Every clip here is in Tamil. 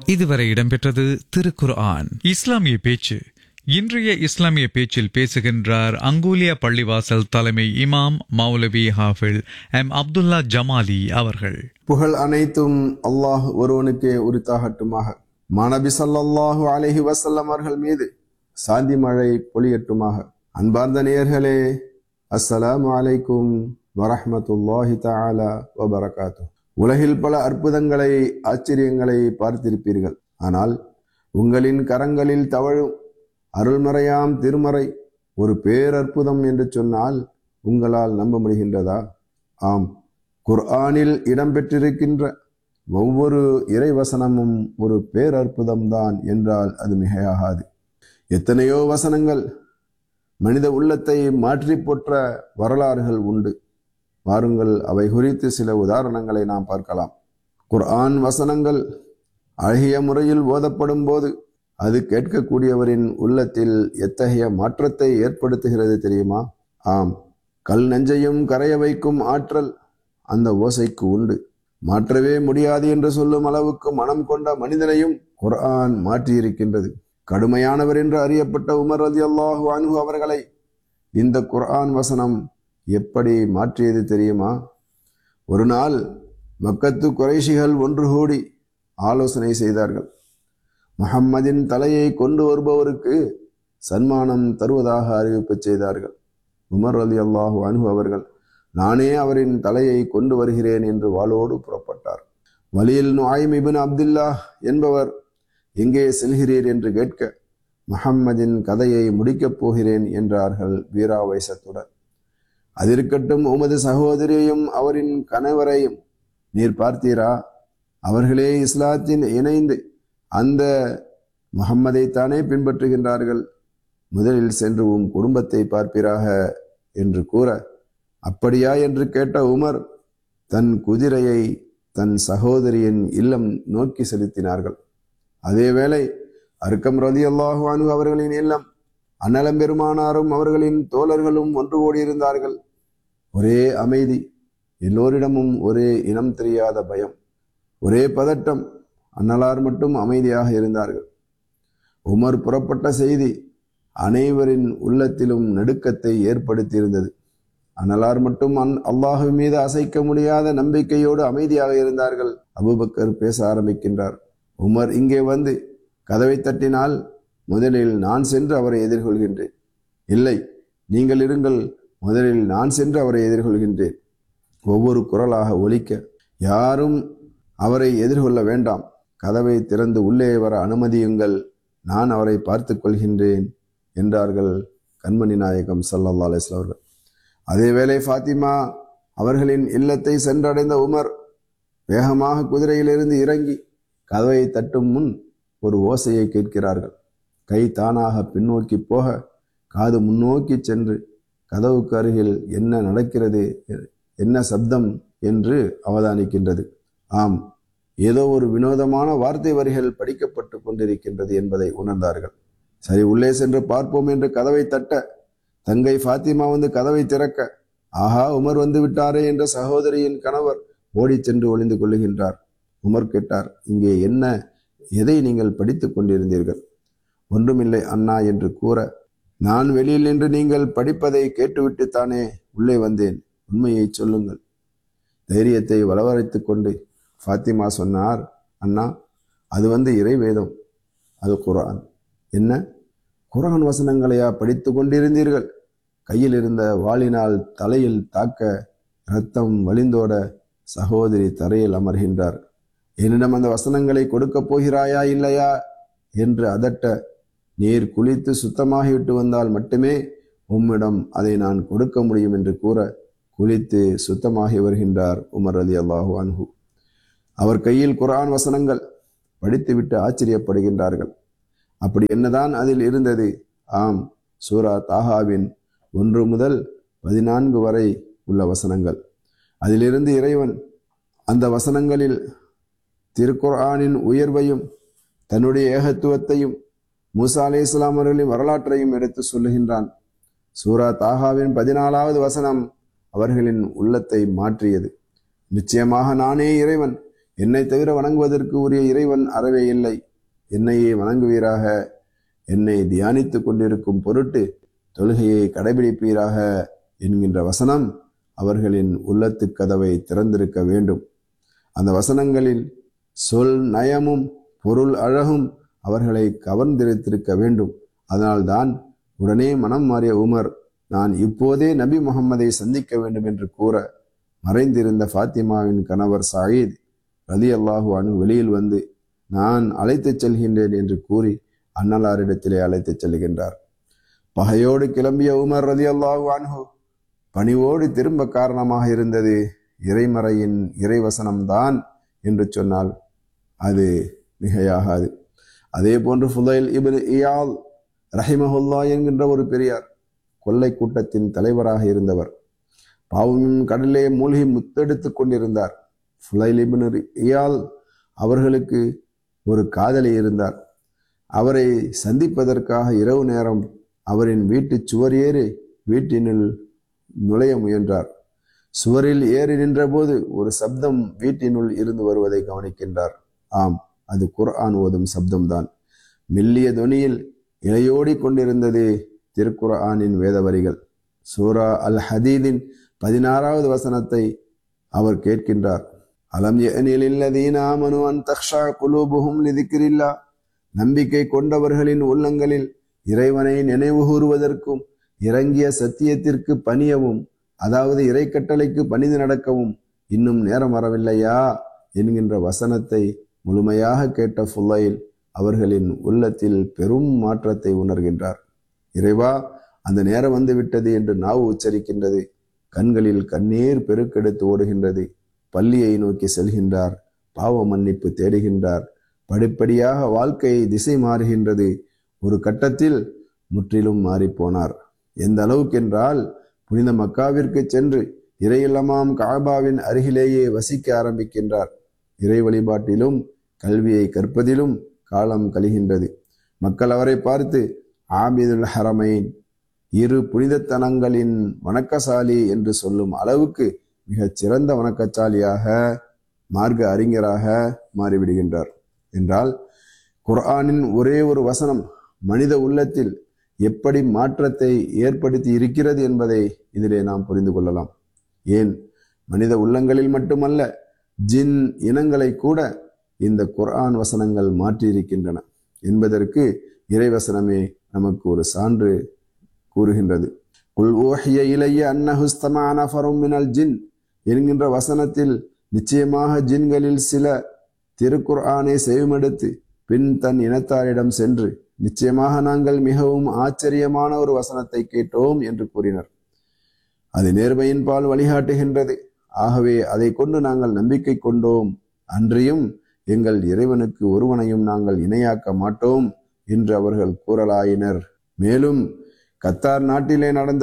இதுவரை இடம்பெற்றது திருக்குர்ஆன் இஸ்லாமிய பேச்சு இன்றைய இஸ்லாமிய பேச்சில் பேசுகின்றார் அங்கூலியா பள்ளிவாசல் தலைமை இமாம் மௌலவி ஹாஃபில் எம் அப்துல்லா ஜமாலி அவர்கள் புகழ் அனைத்தும் அல்லாஹ் ஒருவனுக்கே உரித்தாகட்டுமாக மாணபி ஸல்லல்லாஹு அலைஹி வஸல்லம் அவர்கள் மீது சாந்தி மழை பொழியட்டுமாக அன்பார்ந்த நேயர்களே அஸ்ஸலாமு அலைக்கும் வரஹ்மத்துல்லாஹி தஆலா வபரகாத்து உலகில் பல அற்புதங்களை ஆச்சரியங்களை பார்த்திருப்பீர்கள் ஆனால் உங்களின் கரங்களில் தவழும் அருள்மறையாம் திருமறை ஒரு பேரற்புதம் என்று சொன்னால் உங்களால் நம்ப முடிகின்றதா ஆம் குர்ஆனில் இடம்பெற்றிருக்கின்ற ஒவ்வொரு இறைவசனமும் ஒரு பேரற்புதம்தான் என்றால் அது மிகையாகாது எத்தனையோ வசனங்கள் மனித உள்ளத்தை மாற்றி போற்ற வரலாறுகள் உண்டு வாருங்கள் அவை குறித்து சில உதாரணங்களை நாம் பார்க்கலாம் குர்ஆன் வசனங்கள் அழகிய முறையில் ஓதப்படும் போது அது கேட்கக்கூடியவரின் உள்ளத்தில் எத்தகைய மாற்றத்தை ஏற்படுத்துகிறது தெரியுமா ஆம் கல் நெஞ்சையும் கரைய வைக்கும் ஆற்றல் அந்த ஓசைக்கு உண்டு மாற்றவே முடியாது என்று சொல்லும் அளவுக்கு மனம் கொண்ட மனிதனையும் குர்ஆன் மாற்றியிருக்கின்றது கடுமையானவர் என்று அறியப்பட்ட உமர் ரதி அல்லாஹு அன்ஹு அவர்களை இந்த குர்ஆன் வசனம் எப்படி மாற்றியது தெரியுமா ஒரு நாள் மக்கத்து குறைஷிகள் ஒன்று கூடி ஆலோசனை செய்தார்கள் முஹம்மதின் தலையை கொண்டு வருபவருக்கு சன்மானம் தருவதாக அறிவிப்பு செய்தார்கள் உமர் அலி அல்லாஹு அன்ஹு அவர்கள் நானே அவரின் தலையை கொண்டு வருகிறேன் என்று வாளோடு புறப்பட்டார் வலியில் நுஆய்ம் இபின் அப்துல்லா என்பவர் எங்கே செல்கிறீர் என்று கேட்க முஹம்மதின் கதையை முடிக்கப் போகிறேன் என்றார்கள் வீராவேசத்துடன் அதிருக்கட்டும் உமது சகோதரியையும் அவரின் கணவரையும் நீர் பார்த்தீரா அவர்களே இஸ்லாத்தின் இணைந்து அந்த முகம்மதைத்தானே பின்பற்றுகின்றார்கள் முதலில் சென்று உம் குடும்பத்தை பார்ப்பீராக என்று கூற அப்படியா என்று கேட்ட உமர் தன் குதிரையை தன் சகோதரியின் இல்லம் நோக்கி செலுத்தினார்கள் அதேவேளை அருக்கம் ரதி அல்லாஹானு அவர்களின் இல்லம் அன்னலம் பெருமானாரும் அவர்களின் தோழர்களும் ஒன்று கூடியிருந்தார்கள் ஒரே அமைதி எல்லோரிடமும் ஒரே இனம் தெரியாத பயம் ஒரே பதட்டம் அன்னலார் மட்டும் அமைதியாக இருந்தார்கள் உமர் புறப்பட்ட செய்தி அனைவரின் உள்ளத்திலும் நடுக்கத்தை ஏற்படுத்தியிருந்தது அனலார் மட்டும் அன் அல்லாஹு மீது அசைக்க முடியாத நம்பிக்கையோடு அமைதியாக இருந்தார்கள் அபுபக்கர் பேச ஆரம்பிக்கின்றார் உமர் இங்கே வந்து கதவை தட்டினால் முதலில் நான் சென்று அவரை எதிர்கொள்கின்றேன் இல்லை நீங்கள் இருங்கள் முதலில் நான் சென்று அவரை எதிர்கொள்கின்றேன் ஒவ்வொரு குரலாக ஒலிக்க யாரும் அவரை எதிர்கொள்ள வேண்டாம் கதவை திறந்து உள்ளே வர அனுமதியுங்கள் நான் அவரை பார்த்து கொள்கின்றேன் என்றார்கள் கண்மணி நாயகம் சல்லல்லா அலிஸ்லாம் அவர்கள் அதேவேளை ஃபாத்திமா அவர்களின் இல்லத்தை சென்றடைந்த உமர் வேகமாக குதிரையிலிருந்து இறங்கி கதவை தட்டும் முன் ஒரு ஓசையை கேட்கிறார்கள் கை தானாக பின்னோக்கி போக காது முன்னோக்கி சென்று கதவுக்கு அருகில் என்ன நடக்கிறது என்ன சப்தம் என்று அவதானிக்கின்றது ஆம் ஏதோ ஒரு வினோதமான வார்த்தை வரிகள் படிக்கப்பட்டு கொண்டிருக்கின்றது என்பதை உணர்ந்தார்கள் சரி உள்ளே சென்று பார்ப்போம் என்று கதவை தட்ட தங்கை ஃபாத்திமா வந்து கதவை திறக்க ஆஹா உமர் வந்து விட்டாரே என்ற சகோதரியின் கணவர் ஓடிச் சென்று ஒளிந்து கொள்ளுகின்றார் உமர் கேட்டார் இங்கே என்ன எதை நீங்கள் படித்துக் கொண்டிருந்தீர்கள் ஒன்றுமில்லை அண்ணா என்று கூற நான் வெளியில் நின்று நீங்கள் படிப்பதை கேட்டுவிட்டுத்தானே உள்ளே வந்தேன் உண்மையை சொல்லுங்கள் தைரியத்தை வளவரைத்து கொண்டு ஃபாத்திமா சொன்னார் அண்ணா அது வந்து இறைவேதம் அது குரான் என்ன குரான் வசனங்களையா படித்து கொண்டிருந்தீர்கள் கையில் இருந்த வாளினால் தலையில் தாக்க இரத்தம் வழிந்தோட சகோதரி தரையில் அமர்கின்றார் என்னிடம் அந்த வசனங்களை கொடுக்கப் போகிறாயா இல்லையா என்று அதட்ட நீர் குளித்து சுத்தமாகிவிட்டு வந்தால் மட்டுமே உம்மிடம் அதை நான் கொடுக்க முடியும் என்று கூற குளித்து சுத்தமாகி வருகின்றார் உமர் அலி அல்லாஹு அன்ஹு அவர் கையில் குரான் வசனங்கள் படித்துவிட்டு ஆச்சரியப்படுகின்றார்கள் அப்படி என்னதான் அதில் இருந்தது ஆம் சூரா தாஹாவின் ஒன்று முதல் பதினான்கு வரை உள்ள வசனங்கள் அதிலிருந்து இறைவன் அந்த வசனங்களில் திருக்குர்ஆனின் உயர்வையும் தன்னுடைய ஏகத்துவத்தையும் மூசா அலி இஸ்லாம் அவர்களின் வரலாற்றையும் எடுத்து சொல்லுகின்றான் சூரா தாகாவின் பதினாலாவது வசனம் அவர்களின் உள்ளத்தை மாற்றியது நிச்சயமாக நானே இறைவன் என்னை தவிர வணங்குவதற்கு உரிய இறைவன் அறவே இல்லை என்னையே வணங்குவீராக என்னை தியானித்துக் கொண்டிருக்கும் பொருட்டு தொழுகையை கடைபிடிப்பீராக என்கின்ற வசனம் அவர்களின் உள்ளத்து கதவை திறந்திருக்க வேண்டும் அந்த வசனங்களில் சொல் நயமும் பொருள் அழகும் அவர்களை கவர்ந்திருத்திருக்க வேண்டும் அதனால்தான் உடனே மனம் மாறிய உமர் நான் இப்போதே நபி முகம்மதை சந்திக்க வேண்டும் என்று கூற மறைந்திருந்த ஃபாத்திமாவின் கணவர் சாயித் ரதி அல்லாஹு அனு வெளியில் வந்து நான் அழைத்துச் செல்கின்றேன் என்று கூறி அன்னலாரிடத்திலே அழைத்துச் செல்கின்றார் பகையோடு கிளம்பிய உமர் ரதி அல்லாஹு அன்ஹு பணிவோடு திரும்ப காரணமாக இருந்தது இறைமறையின் இறைவசனம்தான் என்று சொன்னால் அது மிகையாகாது அதே போன்று ஃபுதைல் இபின் இயால் ரஹிமஹுல்லா என்கின்ற ஒரு பெரியார் கொள்ளை கூட்டத்தின் தலைவராக இருந்தவர் பாவமும் கடலே மூழ்கி முத்தெடுத்துக் கொண்டிருந்தார் ஃபுலைல் இபின் இயால் அவர்களுக்கு ஒரு காதலி இருந்தார் அவரை சந்திப்பதற்காக இரவு நேரம் அவரின் வீட்டு சுவர் ஏறி வீட்டினுள் நுழைய முயன்றார் சுவரில் ஏறி நின்றபோது ஒரு சப்தம் வீட்டினுள் இருந்து வருவதை கவனிக்கின்றார் ஆம் அது குர்ஆன் ஓதும் சப்தம்தான் மெல்லிய தொனியில் இலையோடி கொண்டிருந்தது திருக்குர்ஆனின் வேத வரிகள் சூரா அல் ஹதீதின் பதினாறாவது வசனத்தை அவர் கேட்கின்றார் அலம் எனில் ஆமனு அன் தக்ஷா குலூபுஹும் லிதிக்கிரில்லா நம்பிக்கை கொண்டவர்களின் உள்ளங்களில் இறைவனை நினைவு கூறுவதற்கும் இறங்கிய சத்தியத்திற்கு பணியவும் அதாவது இறை கட்டளைக்கு பணிந்து நடக்கவும் இன்னும் நேரம் வரவில்லையா என்கின்ற வசனத்தை முழுமையாக கேட்ட ஃபுல்லைல் அவர்களின் உள்ளத்தில் பெரும் மாற்றத்தை உணர்கின்றார் இறைவா அந்த நேரம் வந்துவிட்டது என்று நாவு உச்சரிக்கின்றது கண்களில் கண்ணீர் பெருக்கெடுத்து ஓடுகின்றது பள்ளியை நோக்கி செல்கின்றார் பாவ மன்னிப்பு தேடுகின்றார் படிப்படியாக வாழ்க்கையை திசை மாறுகின்றது ஒரு கட்டத்தில் முற்றிலும் மாறிப்போனார் எந்த அளவுக்கென்றால் புனித மக்காவிற்கு சென்று இறையில்லமாம் காபாவின் அருகிலேயே வசிக்க ஆரம்பிக்கின்றார் இறை வழிபாட்டிலும் கல்வியை கற்பதிலும் காலம் கழிகின்றது மக்கள் அவரை பார்த்து ஆபிதுல் ஹரமைன் இரு புனிதத்தனங்களின் வணக்கசாலி என்று சொல்லும் அளவுக்கு மிகச் சிறந்த வணக்கசாலியாக மார்க்க அறிஞராக மாறிவிடுகின்றார் என்றால் குர்ஆனின் ஒரே ஒரு வசனம் மனித உள்ளத்தில் எப்படி மாற்றத்தை ஏற்படுத்தி இருக்கிறது என்பதை இதிலே நாம் புரிந்து கொள்ளலாம் ஏன் மனித உள்ளங்களில் மட்டுமல்ல ஜின் இனங்களை கூட இந்த குர்ஆன் வசனங்கள் மாற்றியிருக்கின்றன என்பதற்கு இறைவசனமே நமக்கு ஒரு சான்று கூறுகின்றது குல் ஓஹிய இளைய அன்னஹுஸ்தமான ஃபரும் மினல் ஜின் என்கின்ற வசனத்தில் நிச்சயமாக ஜின்களில் சில திருக்குர்ஆனை செவிமெடுத்து பின் தன் இனத்தாரிடம் சென்று நிச்சயமாக நாங்கள் மிகவும் ஆச்சரியமான ஒரு வசனத்தை கேட்டோம் என்று கூறினர் அது நேர்மையின் பால் வழிகாட்டுகின்றது ஆகவே அதை கொண்டு நாங்கள் நம்பிக்கை கொண்டோம் அன்றியும் எங்கள் இறைவனுக்கு ஒருவனையும் நாங்கள் இணையாக்க மாட்டோம் என்று அவர்கள் கூறலாயினர் மேலும் கத்தார் நாட்டிலே நடந்த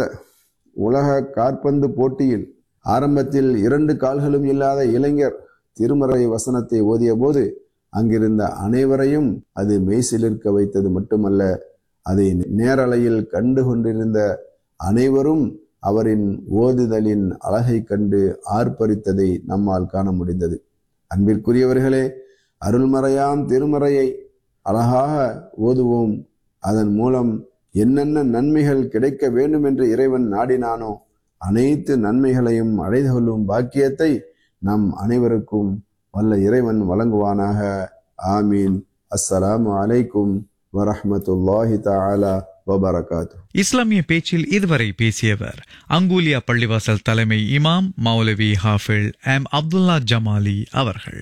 உலக காற்பந்து போட்டியில் ஆரம்பத்தில் இரண்டு கால்களும் இல்லாத இளைஞர் திருமறை வசனத்தை ஓதிய போது அங்கிருந்த அனைவரையும் அது மெய்சிலிருக்க வைத்தது மட்டுமல்ல அதை நேரலையில் கண்டு கொண்டிருந்த அனைவரும் அவரின் ஓதுதலின் அழகை கண்டு ஆர்ப்பரித்ததை நம்மால் காண முடிந்தது அன்பிற்குரியவர்களே அருள்மறையாம் திருமறையை அழகாக ஓதுவோம் அதன் மூலம் என்னென்ன நன்மைகள் கிடைக்க வேண்டும் என்று இறைவன் நாடினானோ அனைத்து நன்மைகளையும் அடைந்து கொள்ளும் பாக்கியத்தை நம் அனைவருக்கும் வல்ல இறைவன் வழங்குவானாக ஆமீன் அஸ்ஸலாமு அலைக்கும் வரஹமத்துல்லாஹி தஆலா வபரகாத்து இஸ்லாமிய பேச்சில் இதுவரை பேசியவர் அங்கூலியா பள்ளிவாசல் தலைமை இமாம் மௌலவி ஹாஃபில் எம் அப்துல்லா ஜமாலி அவர்கள்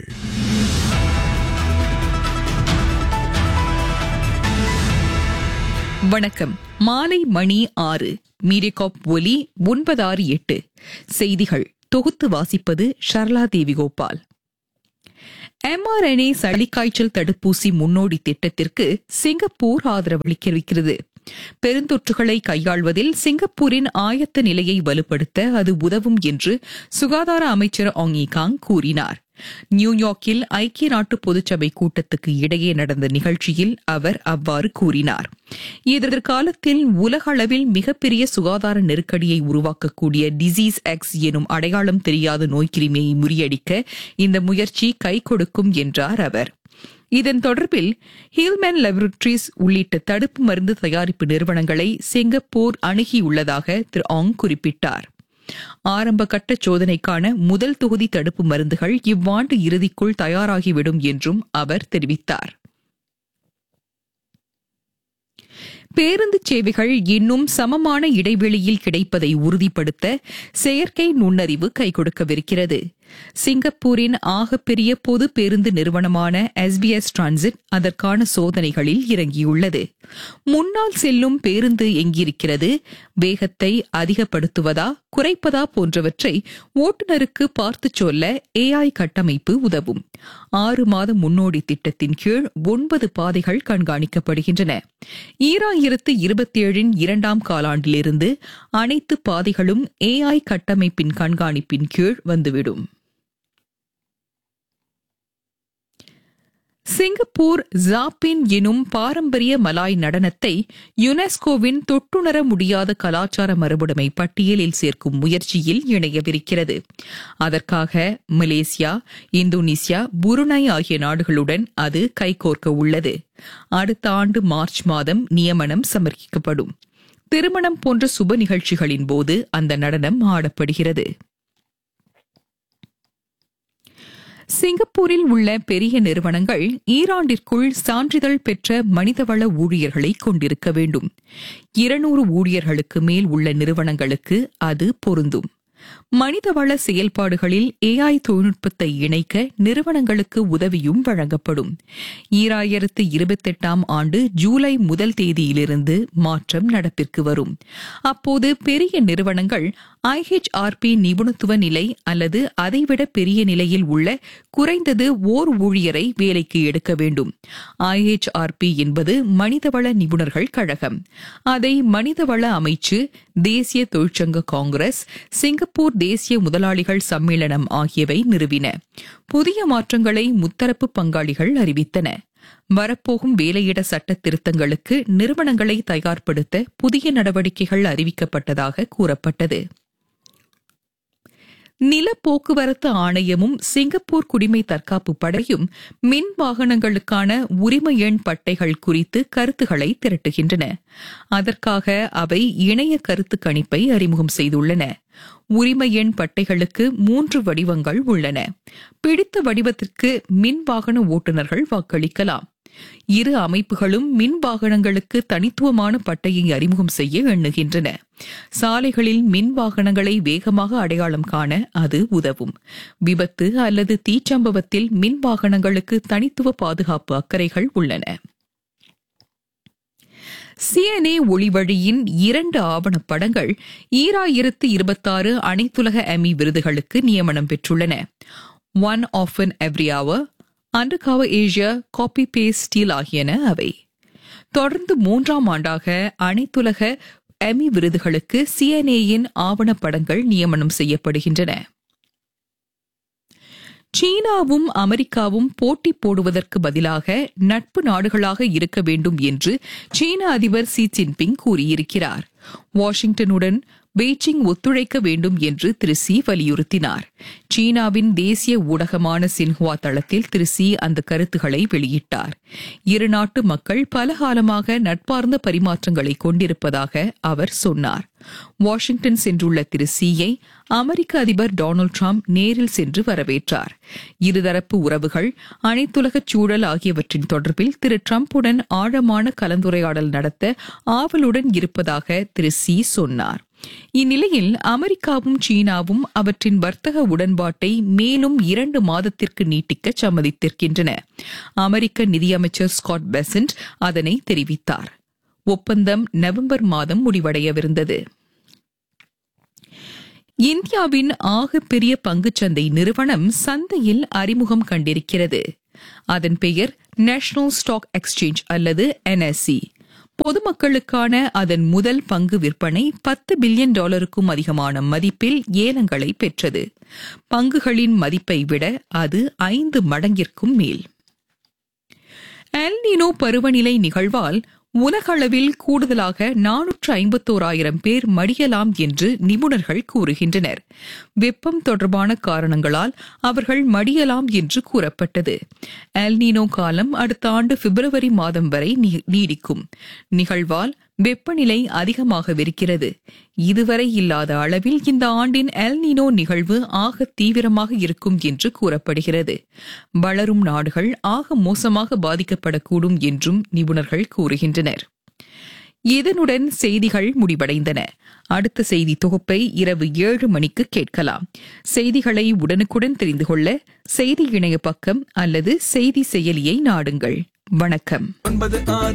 வணக்கம் மாலை மணி ஆறு மீரிகாப் ஒலி ஒன்பது ஆறு எட்டு செய்திகள் தொகுத்து வாசிப்பது ஷர்லா தேவி கோபால் எம்ஆர்என்ஏ சளிக்காய்ச்சல் தடுப்பூசி முன்னோடி திட்டத்திற்கு சிங்கப்பூர் ஆதரவளிக்கிறது பெருந்தொற்றுகளை கையாள்வதில் சிங்கப்பூரின் ஆயத்த நிலையை வலுப்படுத்த அது உதவும் என்று சுகாதார அமைச்சர் ஆங் காங் கூறினார் நியூயார்க்கில் ஐக்கிய நாட்டு பொதுச்சபை கூட்டத்துக்கு இடையே நடந்த நிகழ்ச்சியில் அவர் அவ்வாறு கூறினார் எதிர்காலத்தில் உலக அளவில் மிகப்பெரிய சுகாதார நெருக்கடியை உருவாக்கக்கூடிய டிசீஸ் எக்ஸ் எனும் அடையாளம் தெரியாத நோய்க்கிருமியை முறியடிக்க இந்த முயற்சி கை கொடுக்கும் என்றார் அவர் இதன் தொடர்பில் ஹில்மேன் லெபரட்டரிஸ் உள்ளிட்ட தடுப்பு மருந்து தயாரிப்பு நிறுவனங்களை சிங்கப்பூர் அணுகியுள்ளதாக திரு ஆங் குறிப்பிட்டார் ஆரம்ப கட்ட சோதனைக்கான முதல் தொகுதி தடுப்பு மருந்துகள் இவ்வாண்டு இறுதிக்குள் தயாராகிவிடும் என்றும் அவர் தெரிவித்தார் பேருந்து சேவைகள் இன்னும் சமமான இடைவெளியில் கிடைப்பதை உறுதிப்படுத்த செயற்கை நுண்ணறிவு கை கொடுக்கவிருக்கிறது சிங்கப்பூரின் ஆகப்பெரிய பொது பேருந்து நிறுவனமான எஸ்பிஎஸ் டிரான்சிட் அதற்கான சோதனைகளில் இறங்கியுள்ளது முன்னால் செல்லும் பேருந்து எங்கிருக்கிறது வேகத்தை அதிகப்படுத்துவதா குறைப்பதா போன்றவற்றை ஓட்டுநருக்கு பார்த்து சொல்ல ஏஐ கட்டமைப்பு உதவும் ஆறு மாத முன்னோடி திட்டத்தின் கீழ் ஒன்பது பாதைகள் கண்காணிக்கப்படுகின்றன ஈராயிரத்து இருபத்தி ஏழின் இரண்டாம் காலாண்டிலிருந்து அனைத்து பாதைகளும் ஏஐ கட்டமைப்பின் கண்காணிப்பின் கீழ் வந்துவிடும் சிங்கப்பூர் ஜாப்பின் எனும் பாரம்பரிய மலாய் நடனத்தை யுனெஸ்கோவின் தொட்டுணர முடியாத கலாச்சார மரபுடைமை பட்டியலில் சேர்க்கும் முயற்சியில் இணையவிருக்கிறது அதற்காக மலேசியா இந்தோனேசியா புருனாய் ஆகிய நாடுகளுடன் அது கைகோர்க்க உள்ளது அடுத்த ஆண்டு மார்ச் மாதம் நியமனம் சமர்ப்பிக்கப்படும் திருமணம் போன்ற சுப நிகழ்ச்சிகளின் போது அந்த நடனம் ஆடப்படுகிறது சிங்கப்பூரில் உள்ள பெரிய நிறுவனங்கள் ஈராண்டிற்குள் சான்றிதழ் பெற்ற மனிதவள ஊழியர்களை கொண்டிருக்க வேண்டும் இருநூறு ஊழியர்களுக்கு மேல் உள்ள நிறுவனங்களுக்கு அது பொருந்தும் மனிதவள செயல்பாடுகளில் ஏஐ தொழில்நுட்பத்தை இணைக்க நிறுவனங்களுக்கு உதவியும் வழங்கப்படும் ஈராயிரத்து இருபத்தெட்டாம் ஆண்டு ஜூலை முதல் தேதியிலிருந்து மாற்றம் நடப்பிற்கு வரும் அப்போது பெரிய நிறுவனங்கள் ஐஹெச்ஆர்பி நிபுணத்துவ நிலை அல்லது அதைவிட பெரிய நிலையில் உள்ள குறைந்தது ஓர் ஊழியரை வேலைக்கு எடுக்க வேண்டும் ஐஹெச்ஆர்பி என்பது மனிதவள நிபுணர்கள் கழகம் அதை மனிதவள அமைச்சு தேசிய தொழிற்சங்க காங்கிரஸ் சிங்கப்பூர் தேசிய முதலாளிகள் சம்மேளனம் ஆகியவை நிறுவின புதிய மாற்றங்களை முத்தரப்பு பங்காளிகள் அறிவித்தன வரப்போகும் வேலையிட சட்ட திருத்தங்களுக்கு நிறுவனங்களை தயார்படுத்த புதிய நடவடிக்கைகள் அறிவிக்கப்பட்டதாக கூறப்பட்டது நில போக்குவரத்து ஆணையமும் சிங்கப்பூர் குடிமை தற்காப்பு படையும் மின் வாகனங்களுக்கான உரிமை எண் பட்டைகள் குறித்து கருத்துக்களை திரட்டுகின்றன அதற்காக அவை இணைய கருத்து கணிப்பை அறிமுகம் செய்துள்ளன உரிமை எண் பட்டைகளுக்கு மூன்று வடிவங்கள் உள்ளன பிடித்த வடிவத்திற்கு மின் வாகன ஓட்டுநர்கள் வாக்களிக்கலாம் இரு அமைப்புகளும் மின் வாகனங்களுக்கு தனித்துவமான பட்டையை அறிமுகம் செய்ய எண்ணுகின்றன சாலைகளில் மின் வாகனங்களை வேகமாக அடையாளம் காண அது உதவும் விபத்து அல்லது தீச்சம்பவத்தில் மின் வாகனங்களுக்கு தனித்துவ பாதுகாப்பு அக்கறைகள் உள்ளன சிஎன்ஏ ஒளிவழியின் இரண்டு ஆவணப்படங்கள் ஈராயிரத்து இருபத்தாறு அனைத்துலக எமி விருதுகளுக்கு நியமனம் பெற்றுள்ளன one of an every hour undercover Asia copy paste steel ஆகியன அவை தொடர்ந்து மூன்றாம் ஆண்டாக அனைத்துலக எமி விருதுகளுக்கு சிஎன்ஏயின் ஆவணப்படங்கள் நியமனம் செய்யப்படுகின்றன சீனாவும் அமெரிக்காவும் போட்டி போடுவதற்கு பதிலாக நட்பு நாடுகளாக இருக்க வேண்டும் என்று சீன அதிபர் சி ஜின்பிங் கூறியிருக்கிறார் வாஷிங்டனுடன் பெய்ஜிங் ஒத்துழைக்க வேண்டும் என்று திரு சி வலியுறுத்தினார் சீனாவின் தேசிய ஊடகமான சின்ஹுவா தளத்தில் திரு சி அந்த கருத்துக்களை வெளியிட்டார் இரு நாட்டு மக்கள் பல காலமாக நட்பார்ந்த பரிமாற்றங்களை கொண்டிருப்பதாக அவர் சொன்னார் வாஷிங்டன் சென்றுள்ள திரு சியை அமெரிக்க அதிபர் டொனால்டு டிரம்ப் நேரில் சென்று வரவேற்றார் இருதரப்பு உறவுகள் அனைத்துலக சூழல் ஆகியவற்றின் தொடர்பில் திரு டிரம்புடன் ஆழமான கலந்துரையாடல் நடத்த ஆவலுடன் இருப்பதாக திரு சி சொன்னார் இந்நிலையில் அமெரிக்காவும் சீனாவும் அவற்றின் வர்த்தக உடன்பாட்டை மேலும் இரண்டு மாதத்திற்கு நீட்டிக்க சம்மதித்திருக்கின்றன அமெரிக்க நிதியமைச்சர் ஸ்காட் பெசன்ட் அதனை தெரிவித்தார் ஒப்பந்தம் நவம்பர் மாதம் முடிவடையவிருந்தது இந்தியாவின் ஆகப்பெரிய பங்குச்சந்தை நிறுவனம் சந்தையில் அறிமுகம் கண்டிருக்கிறது அதன் பெயர் நேஷனல் ஸ்டாக் எக்ஸ்சேஞ்ச் அல்லது என்எஸ்சி பொதுமக்களுக்கான அதன் முதல் பங்கு விற்பனை பத்து பில்லியன் டாலருக்கும் அதிகமான மதிப்பில் ஏலங்களை பெற்றது பங்குகளின் மதிப்பை விட அது ஐந்து மடங்கிற்கும் மேல் எல்னினோ பருவநிலை நிகழ்வால் உலகளவில் கூடுதலாக நானூற்று ஐம்பத்தோராயிரம் பேர் மடியலாம் என்று நிபுணர்கள் கூறுகின்றனர் வெப்பம் தொடர்பான காரணங்களால் அவர்கள் மடியலாம் என்று கூறப்பட்டது எல்னினோ காலம் அடுத்த ஆண்டு பிப்ரவரி மாதம் வரை நீ- நீடிக்கும் நிகழ்வால் வெப்பநிலை அதிகமாகவிருக்கிறது இதுவரை இல்லாத அளவில் இந்த ஆண்டின் எல்னினோ நிகழ்வு ஆக தீவிரமாக இருக்கும் என்று கூறப்படுகிறது வளரும் நாடுகள் ஆக மோசமாக பாதிக்கப்படக்கூடும் என்றும் நிபுணர்கள் கூறுகின்றனர் இதனுடன் செய்திகள் முடிவடைந்தன அடுத்த செய்தி தொகுப்பை இரவு ஏழு மணிக்கு கேட்கலாம் செய்திகளை உடனுக்குடன் தெரிந்து கொள்ள செய்தி இணைய பக்கம் அல்லது செய்தி செயலியை நாடுங்கள் வணக்கம்